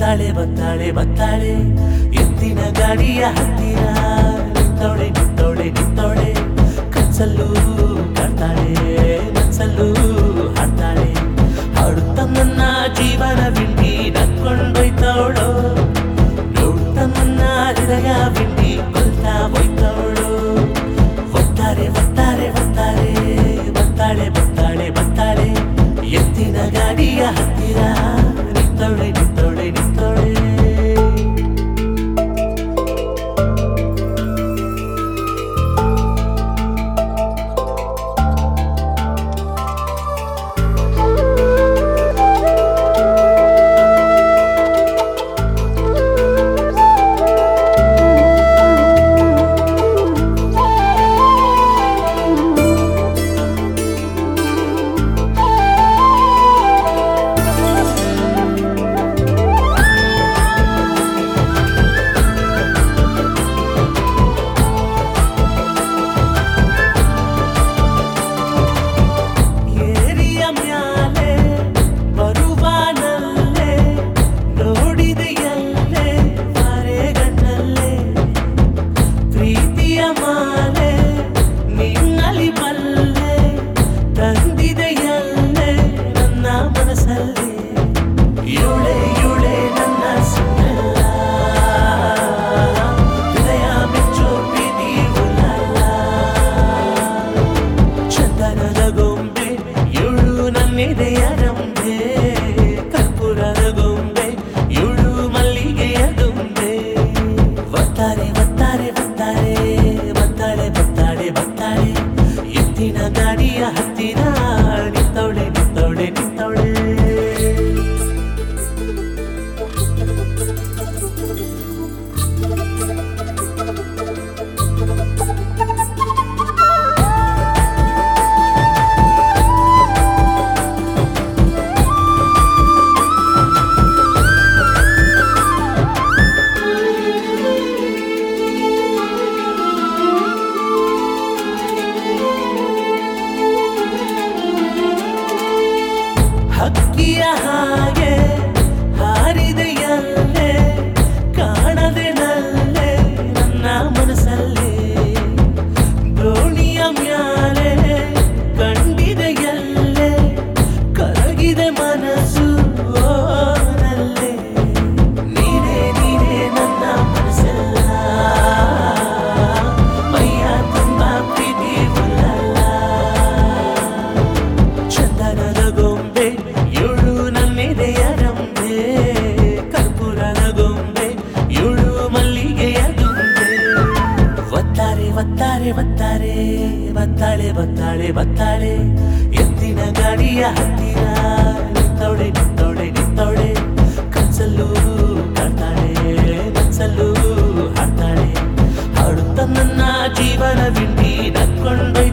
ಬತ್ತಾಳೆ ಬತ್ತಾಳೆ ಬತ್ತಾಳೆ ಎತ್ತಿನ ಗಾಡಿಯ ಹತ್ತಿರ ನಿಂತೋಳೆ ನಿಂತೋಳೆ ನಿಂತೋಳೆ ಕನ್ಸಲ್ಲೂ ಕಾಡ್ತಾಳೆ ಮನ್ಸಲ್ಲೂ ಹಾಡ್ತಾಳೆ ಹಾಡುತ್ತ ನನ್ನ ಜೀವನ ಬಿಂಡಿ ನಕ್ಕೊಂಡೊಯ್ತವಳು ನೋಡುತ್ತ ನನ್ನ ಹೃದಯ ಬಿಂಡಿ ಕೊಲ್ತಾ ಹೋಯ್ತವಳು ಒತ್ತಾರೆ ಒತ್ತಾರೆ ಒತ್ತಾರೆ ಬತ್ತಾಳೆ ಬತ್ತಾಳೆ ಬತ್ತಾಳೆ ಎತ್ತಿನ ಗಾಡಿಯ ಹತ್ತಿರ ನಿಂತೋಳೆ ನಿಂತೋಳೆ ನಿಂತೋಳೆ ಏರಿಯ ಮ್ಯಾಲೆ ಬರುವಾನಲ್ಲೇ ನೋಡಿದೆಯಲ್ಲೇ ಮರೆಗಣ್ಣಲ್ಲೇ ಪ್ರೀತಿಯ ಮಾಲೆ ನಿನ್ನಲಿ ಬಲ್ಲೆ ತಂದಿದೆಯಲ್ಲೇ ನನ್ನ ಮನಸ್ಸಲ್ಲಿ ಇವಳೆ ಇವಳೆ ನನ್ನ ಸುತ್ತಲ್ಲ ಹೃದಯ ಮೆಚ್ಚೋ ಪ್ರೀತಿ ಉಲ್ಲಲ್ಲ ಚಂದನದ ಗೊಂಬೆ ಇವಳು ನನ್ನೆದೆಯ ರಂಬೆ ಕರ್ಪೂರದ ಗೊಂಬೆ ಇವಳು ಮಲ್ಲಿಗೆಯ ಗೊಂಬೆ ಒತ್ತಾರೆ ಒತ್ತಾರೆ ಒತ್ತಾರೆ ಬತ್ತಾಳೆ ಬತ್ತಾಳೆ ಬತ್ತಾಳೆ ಎತ್ತಿನ ಗಾಡಿಯ ಹತ್ತಿರ ನಿಂತವಳೆ ನಿಂತವಳೆ ನಿಂತವಳೆ ಹಕ್ಕಿಯ ಹಾಗೆ ಹಾರಿದೆಯಲ್ಲೇ ಕಾಣದೆ ನಲ್ಲೇ ನನ್ನ ಮನಸ್ಸಲ್ಲಿ ದೋಣಿಯ ಮ್ಯಾಲೆ ಕಂಡಿದೆಯಲ್ಲೇ ಕರಗಿದೆ ಮನಸ್ಸು ಓ ನಲ್ಲೇ ನೀನೇ ನೀನೇ ನನ್ನ ಮನಸ್ಸೆಲ್ಲ ಮೈಯ ತುಂಬ ಪ್ರೀತಿ ಉಲ್ಲಲ್ಲ ಚಂದನದ ಗೊಂಬೆ ಇವಳು ನನ್ನೆದೆಯ ರಂಬೆ ಕರ್ಪೂರದ ಗೊಂಬೆ ಇವಳು ಮಲ್ಲಿಗೆಯ ಗೊಂಬೆ ಒತ್ತಾರೆ ಒತ್ತಾರೆ ಒತ್ತಾರೆ ಬತ್ತಾಳೆ ಬತ್ತಾಳೆ ಬತ್ತಾಳೆ ಎತ್ತಿನ ಗಾಡಿಯ ಹತ್ತಿರ ನಿಂತವಳೆ ನಿಂತವಳೆ ನಿಂತವಳೆ ಕನ್ಸಲ್ಲೂ ಕಾಡ್ತಾಳೆ ಮನ್ಸಲ್ಲೂ ಹಾಡ್ತಾಳೆ ಹಾಡುತ್ತ ನನ್ನ ಜೀವನ ಬಿಂಡಿ ನಕ್ಕೊಂಡೊಯ್ತು